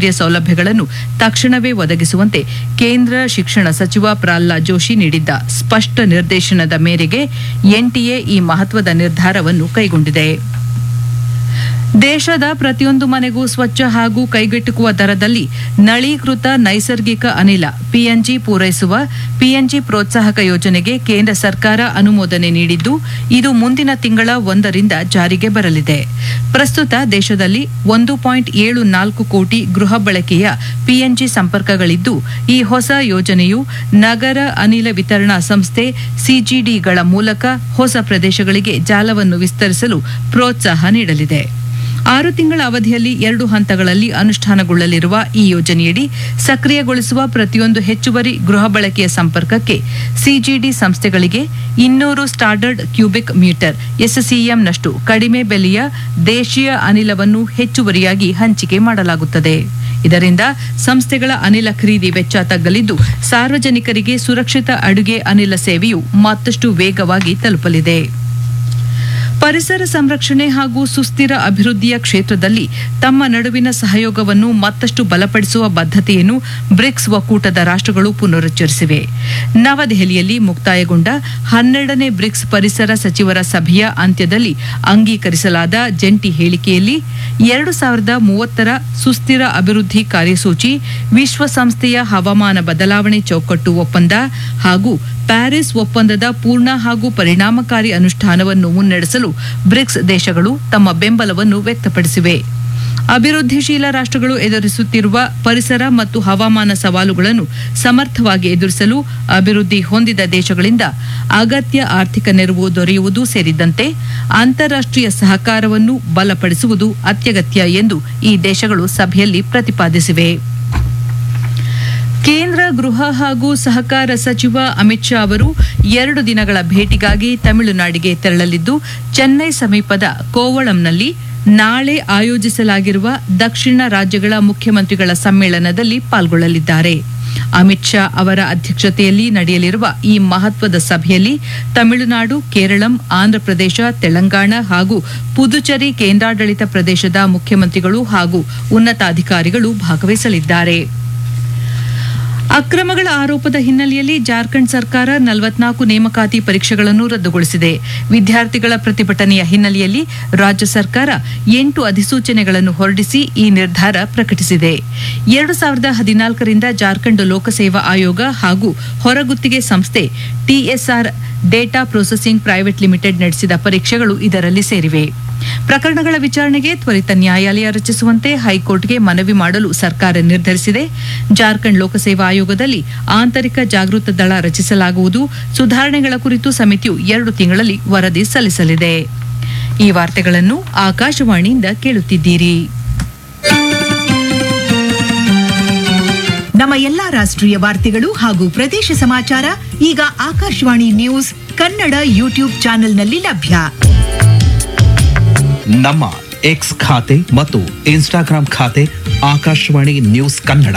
ಮೂಲಸೌಕರ್ಯ ಸೌಲಭ್ಯಗಳನ್ನು ತಕ್ಷಣವೇ ಒದಗಿಸುವಂತೆ ಕೇಂದ್ರ ಶಿಕ್ಷಣ ಸಚಿವ ಪ್ರಹ್ಲಾದ್ ಜೋಶಿ ನೀಡಿದ್ದ ಸ್ಪಷ್ಟ ನಿರ್ದೇಶನದ ಮೇರೆಗೆ ಎನ್ಟಿಎ ಈ ಮಹತ್ವದ ನಿರ್ಧಾರವನ್ನು ಕೈಗೊಂಡಿದೆ ದೇಶದ ಪ್ರತಿಯೊಂದು ಮನೆಗೂ ಸ್ವಚ್ಛ ಹಾಗೂ ಕೈಗೆಟುಕುವ ದರದಲ್ಲಿ ನಳೀಕೃತ ನೈಸರ್ಗಿಕ ಅನಿಲ ಪಿಎನ್ಜಿ ಪೂರೈಸುವ ಪಿಎನ್ಜಿ ಪ್ರೋತ್ಸಾಹಕ ಯೋಜನೆಗೆ ಕೇಂದ್ರ ಸರ್ಕಾರ ಅನುಮೋದನೆ ನೀಡಿದ್ದು ಇದು ಮುಂದಿನ ತಿಂಗಳ ಒಂದರಿಂದ ಜಾರಿಗೆ ಬರಲಿದೆ ಪ್ರಸ್ತುತ ದೇಶದಲ್ಲಿ ಒಂದು ಪಾಯಿಂಟ್ ಏಳು ನಾಲ್ಕು ಕೋಟಿ ಗೃಹ ಬಳಕೆಯ ಪಿಎನ್ಜಿ ಸಂಪರ್ಕಗಳಿದ್ದು ಈ ಹೊಸ ಯೋಜನೆಯು ನಗರ ಅನಿಲ ವಿತರಣಾ ಸಂಸ್ಥೆ ಸಿಜಿಡಿಗಳ ಮೂಲಕ ಹೊಸ ಪ್ರದೇಶಗಳಿಗೆ ಜಾಲವನ್ನು ವಿಸ್ತರಿಸಲು ಪ್ರೋತ್ಸಾಹ ನೀಡಲಿದೆ ಆರು ತಿಂಗಳ ಅವಧಿಯಲ್ಲಿ ಎರಡು ಹಂತಗಳಲ್ಲಿ ಅನುಷ್ಠಾನಗೊಳ್ಳಲಿರುವ ಈ ಯೋಜನೆಯಡಿ ಸಕ್ರಿಯಗೊಳಿಸುವ ಪ್ರತಿಯೊಂದು ಹೆಚ್ಚುವರಿ ಗೃಹ ಬಳಕೆಯ ಸಂಪರ್ಕಕ್ಕೆ ಸಿಜಿಡಿ ಸಂಸ್ಥೆಗಳಿಗೆ ಇನ್ನೂರು ಸ್ಟಾಂಡರ್ಡ್ ಕ್ಯೂಬಿಕ್ ಮೀಟರ್ ಎಸ್ಸಿಎಂನಷ್ಟು ಕಡಿಮೆ ಬೆಲೆಯ ದೇಶೀಯ ಅನಿಲವನ್ನು ಹೆಚ್ಚುವರಿಯಾಗಿ ಹಂಚಿಕೆ ಮಾಡಲಾಗುತ್ತದೆ ಇದರಿಂದ ಸಂಸ್ಥೆಗಳ ಅನಿಲ ಖರೀದಿ ವೆಚ್ಚ ತಗ್ಗಲಿದ್ದು ಸಾರ್ವಜನಿಕರಿಗೆ ಸುರಕ್ಷಿತ ಅಡುಗೆ ಅನಿಲ ಸೇವೆಯು ಮತ್ತಷ್ಟು ವೇಗವಾಗಿ ತಲುಪಲಿದೆ ಪರಿಸರ ಸಂರಕ್ಷಣೆ ಹಾಗೂ ಸುಸ್ಥಿರ ಅಭಿವೃದ್ಧಿಯ ಕ್ಷೇತ್ರದಲ್ಲಿ ತಮ್ಮ ನಡುವಿನ ಸಹಯೋಗವನ್ನು ಮತ್ತಷ್ಟು ಬಲಪಡಿಸುವ ಬದ್ಧತೆಯನ್ನು ಬ್ರಿಕ್ಸ್ ಒಕ್ಕೂಟದ ರಾಷ್ಟ್ರಗಳು ಪುನರುಚ್ಚರಿಸಿವೆ ನವದೆಹಲಿಯಲ್ಲಿ ಮುಕ್ತಾಯಗೊಂಡ ಹನ್ನೆರಡನೇ ಬ್ರಿಕ್ಸ್ ಪರಿಸರ ಸಚಿವರ ಸಭೆಯ ಅಂತ್ಯದಲ್ಲಿ ಅಂಗೀಕರಿಸಲಾದ ಜಂಟಿ ಹೇಳಿಕೆಯಲ್ಲಿ ಎರಡು ಸಾವಿರದ ಮೂವತ್ತರ ಸುಸ್ಥಿರ ಅಭಿವೃದ್ಧಿ ಕಾರ್ಯಸೂಚಿ ವಿಶ್ವಸಂಸ್ಥೆಯ ಹವಾಮಾನ ಬದಲಾವಣೆ ಚೌಕಟ್ಟು ಒಪ್ಪಂದ ಹಾಗೂ ಪ್ಯಾರಿಸ್ ಒಪ್ಪಂದದ ಪೂರ್ಣ ಹಾಗೂ ಪರಿಣಾಮಕಾರಿ ಅನುಷ್ಠಾನವನ್ನು ಮುನ್ನಡೆಸಲು ಬ್ರಿಕ್ಸ್ ದೇಶಗಳು ತಮ್ಮ ಬೆಂಬಲವನ್ನು ವ್ಯಕ್ತಪಡಿಸಿವೆ ಅಭಿವೃದ್ಧಿಶೀಲ ರಾಷ್ಟ್ರಗಳು ಎದುರಿಸುತ್ತಿರುವ ಪರಿಸರ ಮತ್ತು ಹವಾಮಾನ ಸವಾಲುಗಳನ್ನು ಸಮರ್ಥವಾಗಿ ಎದುರಿಸಲು ಅಭಿವೃದ್ಧಿ ಹೊಂದಿದ ದೇಶಗಳಿಂದ ಅಗತ್ಯ ಆರ್ಥಿಕ ನೆರವು ದೊರೆಯುವುದು ಸೇರಿದಂತೆ ಅಂತಾರಾಷ್ಟ್ರೀಯ ಸಹಕಾರವನ್ನು ಬಲಪಡಿಸುವುದು ಅತ್ಯಗತ್ಯ ಎಂದು ಈ ದೇಶಗಳು ಸಭೆಯಲ್ಲಿ ಪ್ರತಿಪಾದಿಸಿವೆ ಕೇಂದ್ರ ಗೃಹ ಹಾಗೂ ಸಹಕಾರ ಸಚಿವ ಅಮಿತ್ ಶಾ ಅವರು ಎರಡು ದಿನಗಳ ಭೇಟಿಗಾಗಿ ತಮಿಳುನಾಡಿಗೆ ತೆರಳಲಿದ್ದು ಚೆನ್ನೈ ಸಮೀಪದ ಕೋವಳಂನಲ್ಲಿ ನಾಳೆ ಆಯೋಜಿಸಲಾಗಿರುವ ದಕ್ಷಿಣ ರಾಜ್ಯಗಳ ಮುಖ್ಯಮಂತ್ರಿಗಳ ಸಮ್ಮೇಳನದಲ್ಲಿ ಪಾಲ್ಗೊಳ್ಳಲಿದ್ದಾರೆ ಅಮಿತ್ ಶಾ ಅವರ ಅಧ್ಯಕ್ಷತೆಯಲ್ಲಿ ನಡೆಯಲಿರುವ ಈ ಮಹತ್ವದ ಸಭೆಯಲ್ಲಿ ತಮಿಳುನಾಡು ಕೇರಳಂ ಆಂಧ್ರಪ್ರದೇಶ ತೆಲಂಗಾಣ ಹಾಗೂ ಪುದುಚೇರಿ ಕೇಂದ್ರಾಡಳಿತ ಪ್ರದೇಶದ ಮುಖ್ಯಮಂತ್ರಿಗಳು ಹಾಗೂ ಉನ್ನತಾಧಿಕಾರಿಗಳು ಭಾಗವಹಿಸಲಿದ್ದಾರೆ ಅಕ್ರಮಗಳ ಆರೋಪದ ಹಿನ್ನೆಲೆಯಲ್ಲಿ ಜಾರ್ಖಂಡ್ ಸರ್ಕಾರ ನಲವತ್ನಾಲ್ಕು ನೇಮಕಾತಿ ಪರೀಕ್ಷೆಗಳನ್ನು ರದ್ದುಗೊಳಿಸಿದೆ ವಿದ್ಯಾರ್ಥಿಗಳ ಪ್ರತಿಭಟನೆಯ ಹಿನ್ನೆಲೆಯಲ್ಲಿ ರಾಜ್ಯ ಸರ್ಕಾರ ಎಂಟು ಅಧಿಸೂಚನೆಗಳನ್ನು ಹೊರಡಿಸಿ ಈ ನಿರ್ಧಾರ ಪ್ರಕಟಿಸಿದೆ ಎರಡು ಸಾವಿರದ ಹದಿನಾಲ್ಕರಿಂದ ಜಾರ್ಖಂಡ್ ಲೋಕಸೇವಾ ಆಯೋಗ ಹಾಗೂ ಹೊರಗುತ್ತಿಗೆ ಸಂಸ್ಥೆ TSR data processing private limited ನಡೆಸಿದ ಪರೀಕ್ಷೆಗಳು ಇದರಲ್ಲಿ ಸೇರಿವೆ ಪ್ರಕರಣಗಳ ವಿಚಾರಣೆಗೆ ತ್ವರಿತ ನ್ಯಾಯಾಲಯ ರಚಿಸುವಂತೆ ಹೈಕೋರ್ಟ್ಗೆ ಮನವಿ ಮಾಡಲು ಸರ್ಕಾರ ನಿರ್ಧರಿಸಿದೆ ಜಾರ್ಖಂಡ್ ಲೋಕಸೇವಾ ಆಯೋಗದಲ್ಲಿ ಆಂತರಿಕ ಜಾಗೃತ ದಳ ರಚಿಸಲಾಗುವುದು ಸುಧಾರಣೆಗಳ ಕುರಿತು ಸಮಿತಿಯು ಎರಡು ತಿಂಗಳಲ್ಲಿ ವರದಿ ಸಲ್ಲಿಸಲಿದೆ ಈ ವಾರ್ತೆಗಳನ್ನು ಆಕಾಶವಾಣಿಯಿಂದ ಕೇಳುತ್ತಿದ್ದೀರಿ ನಮ್ಮ ಎಲ್ಲಾ ರಾಷ್ಟ್ರೀಯ ವಾರ್ತೆಗಳು ಹಾಗೂ ಪ್ರದೇಶ ಸಮಾಚಾರ ಈಗ ಆಕಾಶವಾಣಿ ನ್ಯೂಸ್ ಕನ್ನಡ ಯೂಟ್ಯೂಬ್ ಚಾನೆಲ್ನಲ್ಲಿ ಲಭ್ಯ ನಮ್ಮ ಎಕ್ಸ್ ಖಾತೆ ಮತ್ತು ಇನ್ಸ್ಟಾಗ್ರಾಂ ಖಾತೆ ಆಕಾಶವಾಣಿ ನ್ಯೂಸ್ ಕನ್ನಡ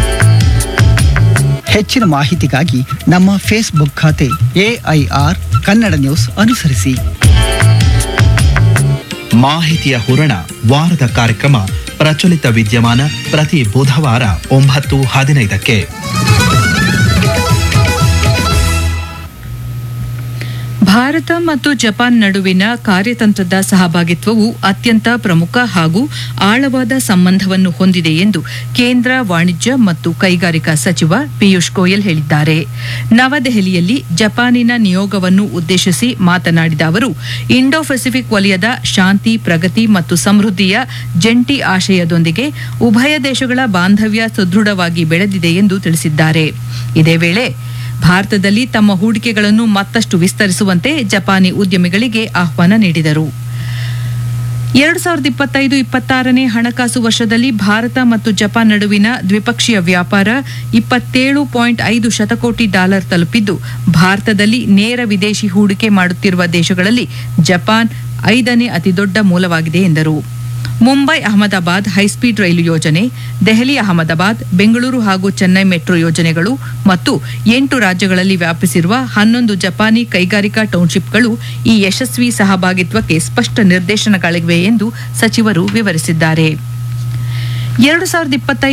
ಹೆಚ್ಚಿನ ಮಾಹಿತಿಗಾಗಿ ನಮ್ಮ ಫೇಸ್ಬುಕ್ ಖಾತೆ ಎಐಆರ್ ಕನ್ನಡ ನ್ಯೂಸ್ ಅನುಸರಿಸಿ ಮಾಹಿತಿಯ ಹೂರಣ ವಾರದ ಕಾರ್ಯಕ್ರಮ ಪ್ರಚಲಿತ ವಿದ್ಯಮಾನ ಪ್ರತಿ ಬುಧವಾರ ಒಂಬತ್ತು ಹದಿನೈದಕ್ಕೆ ಭಾರತ ಮತ್ತು ಜಪಾನ್ ನಡುವಿನ ಕಾರ್ಯತಂತ್ರದ ಸಹಭಾಗಿತ್ವವು ಅತ್ಯಂತ ಪ್ರಮುಖ ಹಾಗೂ ಆಳವಾದ ಸಂಬಂಧವನ್ನು ಹೊಂದಿದೆ ಎಂದು ಕೇಂದ್ರ ವಾಣಿಜ್ಯ ಮತ್ತು ಕೈಗಾರಿಕಾ ಸಚಿವ ಪಿಯೂಷ್ ಗೋಯಲ್ ಹೇಳಿದ್ದಾರೆ ನವದೆಹಲಿಯಲ್ಲಿ ಜಪಾನಿನ ನಿಯೋಗವನ್ನು ಉದ್ದೇಶಿಸಿ ಮಾತನಾಡಿದ ಅವರು ಇಂಡೋ ಪೆಸಿಫಿಕ್ ವಲಯದ ಶಾಂತಿ ಪ್ರಗತಿ ಮತ್ತು ಸಮೃದ್ಧಿಯ ಜಂಟಿ ಆಶಯದೊಂದಿಗೆ ಉಭಯ ದೇಶಗಳ ಬಾಂಧವ್ಯ ಸುದೃಢವಾಗಿ ಬೆಳೆದಿದೆ ಎಂದು ತಿಳಿಸಿದ್ದಾರೆ ಇದೇ ವೇಳೆ ಭಾರತದಲ್ಲಿ ತಮ್ಮ ಹೂಡಿಕೆಗಳನ್ನು ಮತ್ತಷ್ಟು ವಿಸ್ತರಿಸುವಂತೆ ಜಪಾನಿ ಉದ್ಯಮಿಗಳಿಗೆ ಆಹ್ವಾನ ನೀಡಿದರು ಎರಡು ಸಾವಿರದ ಇಪ್ಪತ್ತೈದು ಇಪ್ಪತ್ತಾರನೇ ಹಣಕಾಸು ವರ್ಷದಲ್ಲಿ ಭಾರತ ಮತ್ತು ಜಪಾನ್ ನಡುವಿನ ದ್ವಿಪಕ್ಷೀಯ ವ್ಯಾಪಾರ ಇಪ್ಪತ್ತೇಳು ಪಾಯಿಂಟ್ ಐದು ಶತಕೋಟಿ ಡಾಲರ್ ತಲುಪಿದ್ದು ಭಾರತದಲ್ಲಿ ನೇರ ವಿದೇಶಿ ಹೂಡಿಕೆ ಮಾಡುತ್ತಿರುವ ದೇಶಗಳಲ್ಲಿ ಜಪಾನ್ ಐದನೇ ಅತಿದೊಡ್ಡ ಮೂಲವಾಗಿದೆ ಎಂದರು ಮುಂಬೈ ಅಹಮದಾಬಾದ್ ಹೈಸ್ಪೀಡ್ ರೈಲು ಯೋಜನೆ ದೆಹಲಿ ಅಹಮದಾಬಾದ್ ಬೆಂಗಳೂರು ಹಾಗೂ ಚೆನ್ನೈ ಮೆಟ್ರೋ ಯೋಜನೆಗಳು ಮತ್ತು ಎಂಟು ರಾಜ್ಯಗಳಲ್ಲಿ ವ್ಯಾಪಿಸಿರುವ ಹನ್ನೊಂದು ಜಪಾನಿ ಕೈಗಾರಿಕಾ ಟೌನ್ಶಿಪ್ಗಳು ಈ ಯಶಸ್ವಿ ಸಹಭಾಗಿತ್ವಕ್ಕೆ ಸ್ಪಷ್ಟ ನಿರ್ದೇಶನಗಳಿವೆ ಎಂದು ಸಚಿವರು ವಿವರಿಸಿದ್ದಾರೆ ಎರಡು ಸಾವಿರದ ಇಪ್ಪತ್ತೈದು